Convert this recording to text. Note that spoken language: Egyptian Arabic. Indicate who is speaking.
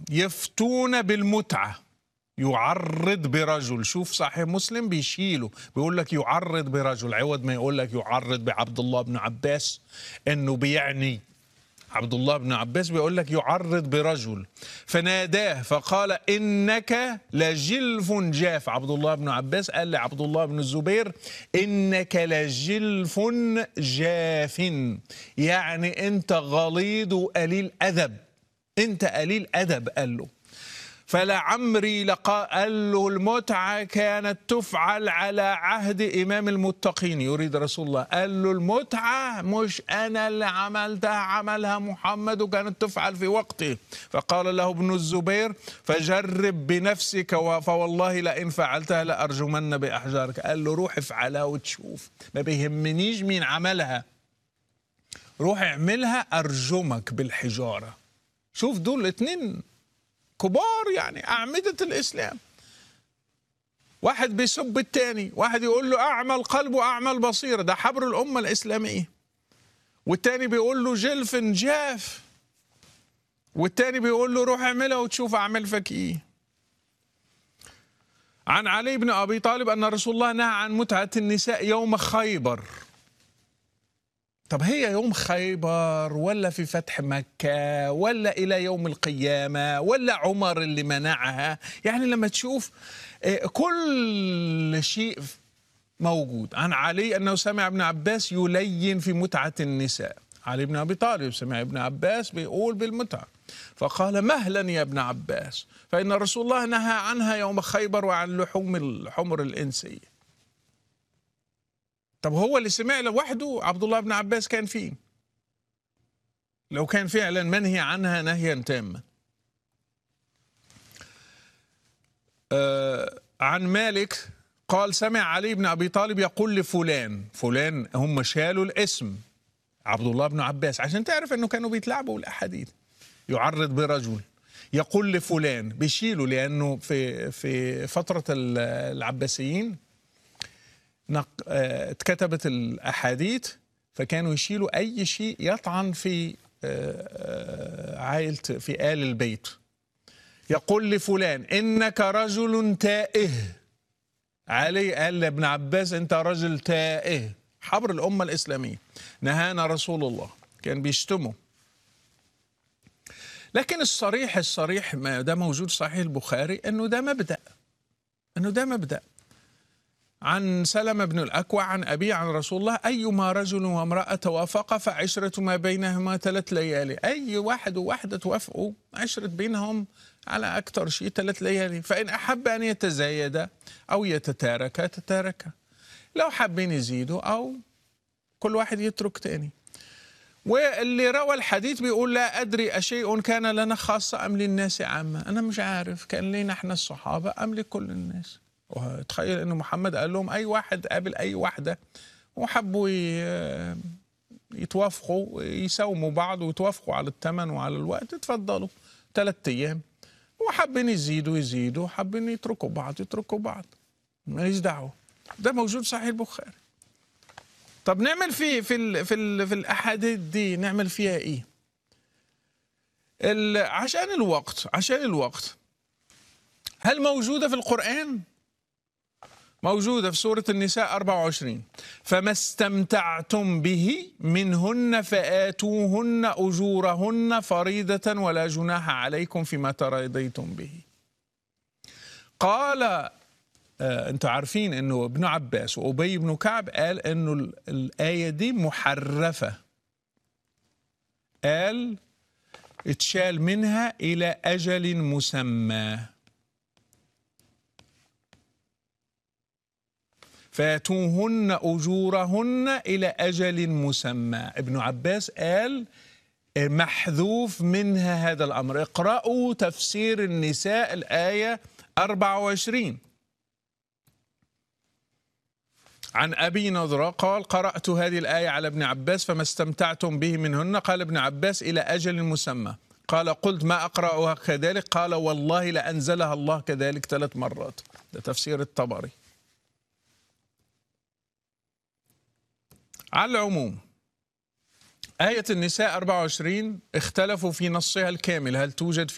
Speaker 1: يفتون بالمتعة يعرض برجل شوف صحيح مسلم بيشيله بيقول لك يعرض برجل عوض ما يقول لك يعرض بعبد الله بن عباس انه بيعني عبد الله بن عباس بيقول لك يعرض برجل فناداه فقال انك لجلف جاف عبد الله بن عباس قال لعبد الله بن الزبير انك لجلف جاف يعني انت غليظ وقليل ادب انت قليل ادب قال له فلعمري لقى قال له المتعة كانت تفعل على عهد إمام المتقين يريد رسول الله قال له المتعة مش أنا اللي عملتها عملها محمد وكانت تفعل في وقته فقال له ابن الزبير فجرب بنفسك فوالله لئن فعلتها لأرجمن بأحجارك قال له روح افعلها وتشوف ما بيهمنيش مين عملها روح اعملها أرجمك بالحجارة شوف دول اتنين كبار يعني أعمدة الإسلام واحد بيسب التاني واحد يقول له أعمل قلب وأعمل بصيرة ده حبر الأمة الإسلامية والتاني بيقول له جلف جاف والتاني بيقول له روح اعملها وتشوف أعمل فيك إيه عن علي بن أبي طالب أن رسول الله نهى عن متعة النساء يوم خيبر طب هي يوم خيبر ولا في فتح مكة ولا إلى يوم القيامة ولا عمر اللي منعها يعني لما تشوف كل شيء موجود عن علي أنه سمع ابن عباس يلين في متعة النساء علي بن أبي طالب سمع ابن عباس بيقول بالمتعة فقال مهلا يا ابن عباس فإن رسول الله نهى عنها يوم خيبر وعن لحوم الحمر الإنسية طب هو اللي سمع لوحده عبد الله بن عباس كان فين لو كان فعلا منهي عنها نهيا تاما آه عن مالك قال سمع علي بن ابي طالب يقول لفلان فلان هم شالوا الاسم عبد الله بن عباس عشان تعرف انه كانوا بيتلعبوا الاحاديث يعرض برجل يقول لفلان بيشيلوا لانه في في فتره العباسيين نق... اه... اتكتبت الاحاديث فكانوا يشيلوا اي شيء يطعن في اه... عائله في ال البيت يقول لفلان انك رجل تائه علي قال لابن عباس انت رجل تائه حبر الامه الاسلاميه نهانا رسول الله كان بيشتمه لكن الصريح الصريح ما ده موجود صحيح البخاري انه ده مبدا انه ده مبدا عن سلمة بن الأكوع عن أبي عن رسول الله أيما رجل وامرأة توافقا فعشرة ما بينهما ثلاث ليالي أي واحد وواحدة توافقوا عشرة بينهم على أكثر شيء ثلاث ليالي فإن أحب أن يتزايد أو يتتارك تتارك لو حابين يزيدوا أو كل واحد يترك تاني واللي روى الحديث بيقول لا أدري أشيء كان لنا خاصة أم للناس عامة أنا مش عارف كان لنا احنا الصحابة أم لكل الناس وتخيل انه محمد قال لهم اي واحد قابل اي واحده وحبوا يتوافقوا يساوموا بعض ويتوافقوا على الثمن وعلى الوقت اتفضلوا ثلاث ايام وحابين يزيدوا يزيدوا حابين يتركوا بعض يتركوا بعض ماليش دعوه ده موجود صحيح البخاري طب نعمل فيه في ال في ال في الاحاديث دي نعمل فيها ايه عشان الوقت عشان الوقت هل موجوده في القران موجودة في سورة النساء 24 فما استمتعتم به منهن فآتوهن أجورهن فريضة ولا جناح عليكم فيما تراضيتم به قال آه انتوا عارفين انه ابن عباس وابي بن كعب قال انه الايه دي محرفه قال اتشال منها الى اجل مسمى فاتوهن اجورهن الى اجل مسمى ابن عباس قال محذوف منها هذا الامر اقرأوا تفسير النساء الايه 24 عن ابي نضره قال قرات هذه الايه على ابن عباس فما استمتعتم به منهن قال ابن عباس الى اجل مسمى قال قلت ما اقراها كذلك قال والله لانزلها الله كذلك ثلاث مرات ده تفسير الطبري على العموم آية النساء 24 اختلفوا في نصها الكامل هل توجد في